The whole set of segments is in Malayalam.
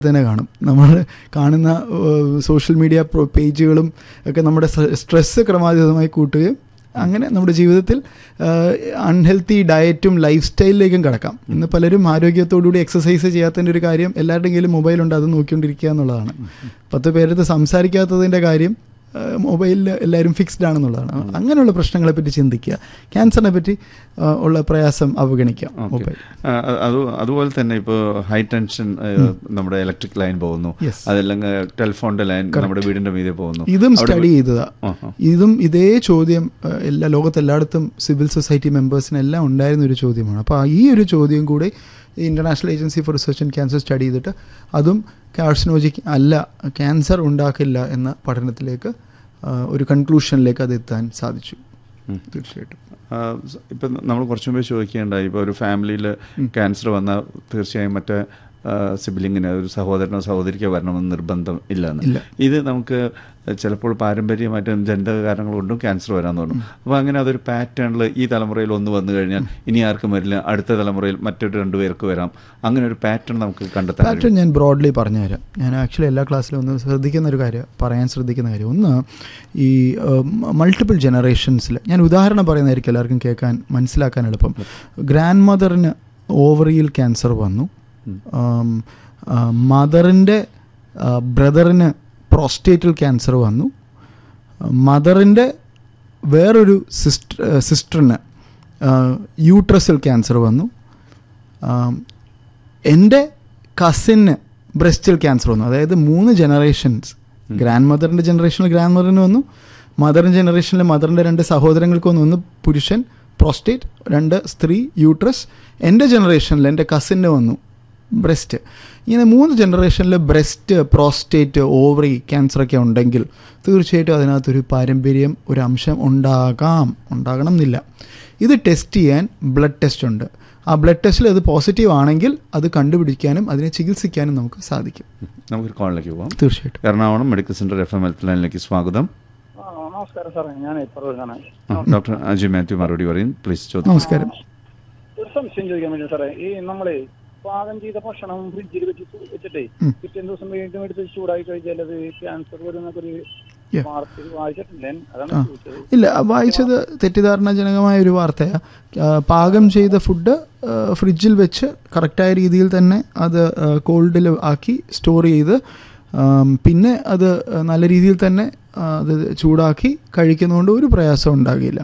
തന്നെ കാണും നമ്മൾ കാണുന്ന സോഷ്യൽ മീഡിയ പേജുകളും ഒക്കെ നമ്മുടെ സ്ട്രെസ്സ് ക്രമാതീതമായി കൂട്ടുകയും അങ്ങനെ നമ്മുടെ ജീവിതത്തിൽ അൺഹെൽത്തി ഡയറ്റും ലൈഫ് സ്റ്റൈലിലേക്കും കിടക്കാം ഇന്ന് പലരും ആരോഗ്യത്തോടുകൂടി എക്സസൈസ് ചെയ്യാത്തതിൻ്റെ ഒരു കാര്യം എല്ലാവരുടെയും കയ്യിലും മൊബൈലുണ്ട് അത് നോക്കിക്കൊണ്ടിരിക്കുക എന്നുള്ളതാണ് പത്ത് പേരത്ത് സംസാരിക്കാത്തതിൻ്റെ കാര്യം മൊബൈലിൽ എല്ലാവരും ഫിക്സ്ഡ് ആണെന്നുള്ളതാണ് അങ്ങനെയുള്ള പ്രശ്നങ്ങളെ പറ്റി ചിന്തിക്കുക ക്യാൻസറിനെ പറ്റി ആ, ഉള്ള പ്രയാസം അവഗണിക്കാം ഓക്കെ മൊബൈൽ അത് അതുപോലെ തന്നെ ഇപ്പോൾ ഹൈ ടെൻഷൻ നമ്മുടെ ഇലക്ട്രിക് ലൈൻ പോകുന്നു Yes. അതല്ലെങ്കിൽ ടെലിഫോണിന്റെ ലൈൻ നമ്മുടെ വീടിന്റെ മീതെ പോകുന്നു ഇതും അവിടെ സ്റ്റഡി ചെയ്തതാ ആ, ആ. ഇതും ഇതേ ചോദ്യം ഏഹ്, എല്ലാ ലോകത്തെല്ലായിടത്തും സിവിൽ സൊസൈറ്റി മെമ്പേഴ്സിനെല്ലാം ഉണ്ടായിരുന്ന ഒരു ചോദ്യമാണ് അപ്പോൾ ഈ ഒരു ചോദ്യം കൂടി international agency for research and cancer study ചെയ്തിട്ട് അതും കാർസിനോജിക് അല്ല ക്യാൻസർ ഉണ്ടാക്കില്ല എന്ന പഠനത്തിലേക്ക് ആ, ഒരു കൺക്ലൂഷനിലേക്ക് അത് എത്താൻ സാധിച്ചു ഉം. തീർച്ചയായിട്ടും ആ, സ- ഇപ്പം നമ്മൾ കുറച്ചു മുമ്പേ ചോദിക്കുകയുണ്ടായി ഇപ്പോൾ ഒരു ഫാമിലിയിൽ ക്യാൻസർ വന്നാൽ തീർച്ചയായും മറ്റേ സിബിലിങ്ങിന് ഒരു സഹോദരനോ സഹോദരിക്കോ വരണമെന്ന് നിർബന്ധം ഇല്ലെന്ന് ഇല്ല. ഇത് നമുക്ക് ചിലപ്പോൾ പാരമ്പര്യമായിട്ടും ജനിതക കാരണങ്ങൾ കൊണ്ടും ക്യാൻസർ വരാൻ തോന്നും അപ്പോൾ അങ്ങനെ അതൊരു പാറ്റേണിൽ ഈ തലമുറയിൽ ഒന്ന് വന്നു കഴിഞ്ഞാൽ ഇനി ആർക്കും വരില്ല അടുത്ത തലമുറയിൽ മറ്റൊരു രണ്ടുപേർക്ക് വരാം അങ്ങനെ ഒരു പാറ്റേൺ നമുക്ക് കണ്ടെത്താൻ കഴിയും പാറ്റേൺ ഞാൻ ബ്രോഡ്ലി പറഞ്ഞുതരാം ഞാൻ ആക്ച്വലി എല്ലാ ക്ലാസ്സിലും ഒന്ന് ശ്രദ്ധിക്കുന്ന ഒരു കാര്യം പറയാൻ ശ്രദ്ധിക്കുന്ന കാര്യം ഒന്ന് ഈ മൾട്ടിപ്പിൾ ജനറേഷൻസിൽ ഞാൻ ഉദാഹരണം പറയുന്നതായിരിക്കും എല്ലാവർക്കും കേൾക്കാൻ മനസ്സിലാക്കാൻ എളുപ്പം ഗ്രാൻഡ് മദറിന് ഓവറിയിൽ ക്യാൻസർ വന്നു മദറിൻ്റെ ബ്രദറിന് പ്രോസ്റ്റേറ്റിൽ ക്യാൻസർ വന്നു മദറിൻ്റെ വേറൊരു സിസ്റ്റർ സിസ്റ്ററിന് യൂട്രസിൽ ക്യാൻസർ വന്നു ആം, എൻ്റെ കസിന് ബ്രസ്റ്റിൽ ക്യാൻസർ വന്നു അതായത് മൂന്ന് ജനറേഷൻസ് ഗ്രാൻഡ് മദറിൻ്റെ ജനറേഷനിൽ ഗ്രാൻഡ് മദറിന് വന്നു മദറിൻ്റെ ജനറേഷനിൽ മദറിൻ്റെ രണ്ട് സഹോദരങ്ങൾക്ക് വന്നു ഒന്ന് പുരുഷൻ പ്രോസ്റ്റേറ്റ് രണ്ട് സ്ത്രീ യൂട്രസ് എൻ്റെ ജനറേഷനിൽ എൻ്റെ കസിന് വന്നു ബ്രസ്റ്റ് ഇങ്ങനെ മൂന്ന് ജനറേഷനിൽ ബ്രസ്റ്റ് പ്രോസ്റ്റേറ്റ് ഓവറി ക്യാൻസറൊക്കെ ഉണ്ടെങ്കിൽ തീർച്ചയായിട്ടും അതിനകത്തൊരു പാരമ്പര്യം ഒരു അംശം ഉണ്ടാകാം ഉണ്ടാകണം എന്നില്ല ഇത് ടെസ്റ്റ് ചെയ്യാൻ ബ്ലഡ് ടെസ്റ്റ് ഉണ്ട് ആ ബ്ലഡ് ടെസ്റ്റിൽ അത് പോസിറ്റീവ് ആണെങ്കിൽ അത് കണ്ടുപിടിക്കാനും അതിനെ ചികിത്സിക്കാനും നമുക്ക് സാധിക്കും നമുക്കൊരു കോളിലേക്ക് പോകാം തീർച്ചയായിട്ടും Ernakulam medical centre F M health ലൈനിലേക്ക് സ്വാഗതം ആ, നമസ്കാരം സാറേ ഞാൻ പറവൂരാണ് ആ, ഡോക്ടർ അജി മാത്യു മറുപടി പറയും പ്ലീസ് ചോദിക്കും നമസ്കാരം ഒരു സംശയം ചോദിക്കാൻ വേണ്ടി സാറേ ഈ നമ്മളെ പാകം ചെയ്ത ഭക്ഷണം ഫ്രിഡ്ജിൽ വെച്ച് ചൂ- വെച്ചിട്ടേ ഉം. പിറ്റേ ദിവസം വീണ്ടും എടുത്ത് ചൂടായി കഴിച്ചാൽ അത് ക്യാൻസർ വരുന്നൊക്കെ ഒരു Yeah. വാർത്തയിൽ വായിച്ചിട്ടില്ലേ അതാണ് ആ. ചോദിച്ചത് ഇല്ല വായിച്ചത് തെറ്റിദ്ധാരണജനകമായ ഒരു വാർത്തയാണ് പാകം ചെയ്ത ഫുഡ് ഫ്രിഡ്ജിൽ വെച്ച് കറക്റ്റായ രീതിയിൽ തന്നെ അത് കോൾഡിൽ ആക്കി സ്റ്റോർ ചെയ്ത് ആം, പിന്നെ അത് നല്ല രീതിയിൽ തന്നെ ആ, അത് ചൂടാക്കി കഴിക്കുന്നതുകൊണ്ട് ഒരു പ്രയാസം ഉണ്ടാകില്ല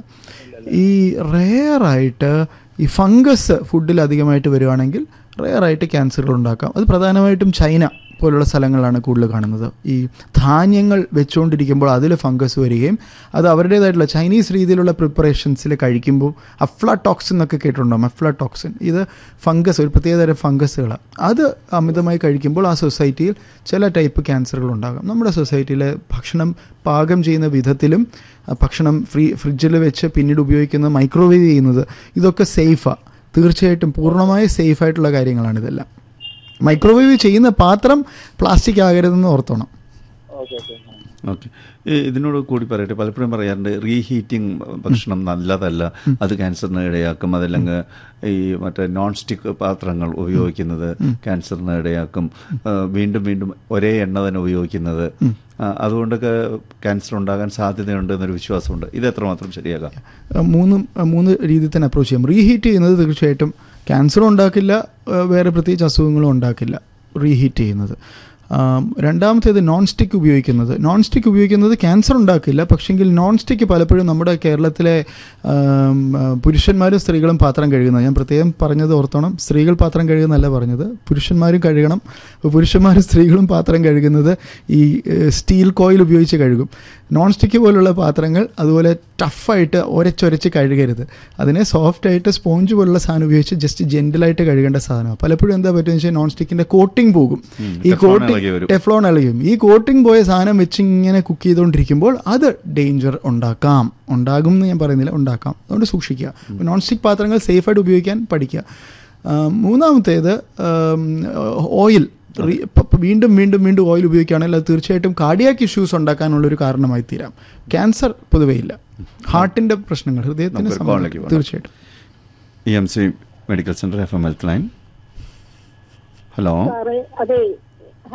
ഈ റെയറായിട്ട് ഈ ഫംഗസ് ഫുഡിൽ അധികമായിട്ട് വരുവാണെങ്കിൽ റെയറായിട്ട് ക്യാൻസറുകൾ ഉണ്ടാക്കാം അത് പ്രധാനമായിട്ടും ചൈന പോലുള്ള സ്ഥലങ്ങളിലാണ് കൂടുതൽ കാണുന്നത് ഈ ധാന്യങ്ങൾ വെച്ചുകൊണ്ടിരിക്കുമ്പോൾ അതിൽ ഫംഗസ് വരികയും അത് അവരുടേതായിട്ടുള്ള ചൈനീസ് രീതിയിലുള്ള പ്രിപ്പറേഷൻസിൽ കഴിക്കുമ്പോൾ അഫ്ലാടോക്സിൻ എന്നൊക്കെ കേട്ടിട്ടുണ്ടോ അഫ്ലാടോക്സിൻ ഇത് ഫംഗസ് ഒരു പ്രത്യേകതരം ഫംഗസുകളാണ് അത് അമിതമായി കഴിക്കുമ്പോൾ ആ സൊസൈറ്റിയിൽ ചില ടൈപ്പ് ക്യാൻസറുകൾ ഉണ്ടാകാം നമ്മുടെ സൊസൈറ്റിയിലെ ഭക്ഷണം പാകം ചെയ്യുന്ന വിധത്തിലും ആ ഭക്ഷണം ഫ്രീ ഫ്രിഡ്ജിൽ വെച്ച് പിന്നീട് ഉപയോഗിക്കുന്ന മൈക്രോവേവ് ചെയ്യുന്നത് ഇതൊക്കെ സേഫാണ് തീർച്ചയായിട്ടും പൂർണ്ണമായി സേഫ് ആയിട്ടുള്ള കാര്യങ്ങളാണ് ഇതെല്ലാം മൈക്രോവേവ് ചെയ്യുന്ന പാത്രം പ്ലാസ്റ്റിക് ആകരുതെന്ന് ഓർത്തോണം ഓക്കെ ഓക്കെ ഓക്കെ ഇതിനോട് കൂടി പറയട്ടെ പലപ്പോഴും പറയാറുണ്ട് റീഹീറ്റിംഗ് ഭക്ഷണം നല്ലതല്ല അത് ക്യാൻസറിന് ഇടയാക്കും അതല്ലെങ്കിൽ ഈ മറ്റേ നോൺ സ്റ്റിക്ക് പാത്രങ്ങൾ ഉപയോഗിക്കുന്നത് ക്യാൻസറിന് ഇടയാക്കും ആ, വീണ്ടും വീണ്ടും ഒരേ എണ്ണ തന്നെ ഉപയോഗിക്കുന്നത് ആ, അതുകൊണ്ടൊക്കെ ക്യാൻസർ ഉണ്ടാകാൻ സാധ്യതയുണ്ട് എന്നൊരു വിശ്വാസമുണ്ട് ഇത് എത്രമാത്രം ശരിയാകാം ആ, മൂന്നും ആ, മൂന്ന് രീതിയിൽ തന്നെ അപ്രോച്ച് ചെയ്യാം റീഹീറ്റ് ചെയ്യുന്നത് തീർച്ചയായിട്ടും ക്യാൻസറും ഉണ്ടാക്കില്ല ആ, വേറെ പ്രത്യേകിച്ച് അസുഖങ്ങളും ഉണ്ടാക്കില്ല റീഹീറ്റ് ചെയ്യുന്നത് ആം, രണ്ടാമത്തേത് നോൺ സ്റ്റിക്ക് ഉപയോഗിക്കുന്നത് നോൺ സ്റ്റിക്ക് ഉപയോഗിക്കുന്നത് ക്യാൻസർ ഉണ്ടാക്കില്ല പക്ഷെങ്കിൽ നോൺ സ്റ്റിക്ക് പലപ്പോഴും നമ്മുടെ കേരളത്തിലെ ആം, ആ, പുരുഷന്മാരും സ്ത്രീകളും പാത്രം കഴുകുന്നത് ഞാൻ പ്രത്യേകം പറഞ്ഞത് ഓർത്തോണം സ്ത്രീകൾ പാത്രം കഴുകുന്നല്ല പറഞ്ഞത് പുരുഷന്മാരും കഴുകണം അപ്പോൾ പുരുഷന്മാരും സ്ത്രീകളും പാത്രം കഴുകുന്നത് ഈ ഏഹ്, സ്റ്റീൽ കോയിൽ ഉപയോഗിച്ച് കഴുകും നോൺ സ്റ്റിക്ക് പോലുള്ള പാത്രങ്ങൾ അതുപോലെ ടഫായിട്ട് ഒരച്ചൊരച്ച് കഴുകരുത് അതിനെ സോഫ്റ്റ് ആയിട്ട് സ്പോഞ്ച് പോലുള്ള സാധനം ഉപയോഗിച്ച് ജസ്റ്റ് ജെന്റിലായിട്ട് കഴുകേണ്ട സാധനമാണ് പലപ്പോഴും എന്താ പറ്റുമെന്ന് വെച്ചാൽ നോൺ സ്റ്റിക്കിന്റെ കോട്ടിംഗ് പോകും ഉം, ഈ ടെഫ്ലോൺ കോട്ടിംഗ് ഇളകി വരും. ടെഫ്ലോൺ ഇളകും ഈ കോട്ടിംഗ് പോയ സാധനം വെച്ച് ഇങ്ങനെ കുക്ക് ചെയ്തുകൊണ്ടിരിക്കുമ്പോൾ അത് ഡേഞ്ചർ ഉണ്ടാക്കാം ഉണ്ടാകും എന്ന് ഞാൻ പറയുന്നില്ല ഉണ്ടാക്കാം അതുകൊണ്ട് സൂക്ഷിക്കുക നോൺ സ്റ്റിക്ക് പാത്രങ്ങൾ സേഫായിട്ട് ഉപയോഗിക്കാൻ പഠിക്കുക ആ, മൂന്നാമത്തേത് ഓയിൽ റീ- പ- പ- വീണ്ടും വീണ്ടും വീണ്ടും ഓയിൽ ഉപയോഗിക്കുകയാണെങ്കിൽ അത് തീർച്ചയായിട്ടും കാർഡിയാക്ക് ഇഷ്യൂസ് ഉണ്ടാക്കാനുള്ള ഒരു കാരണമായി തീരാം ക്യാൻസർ പൊതുവേ ഇല്ല ഹാർട്ടിന്റെ പ്രശ്നങ്ങൾ ഹൃദയത്തിന് നമുക്കൊരു സംബന്ധ- കോളിലേക്ക് പോകാം. തീർച്ചയായിട്ടും E M C medical centre F M health line hello സാറേ അതെ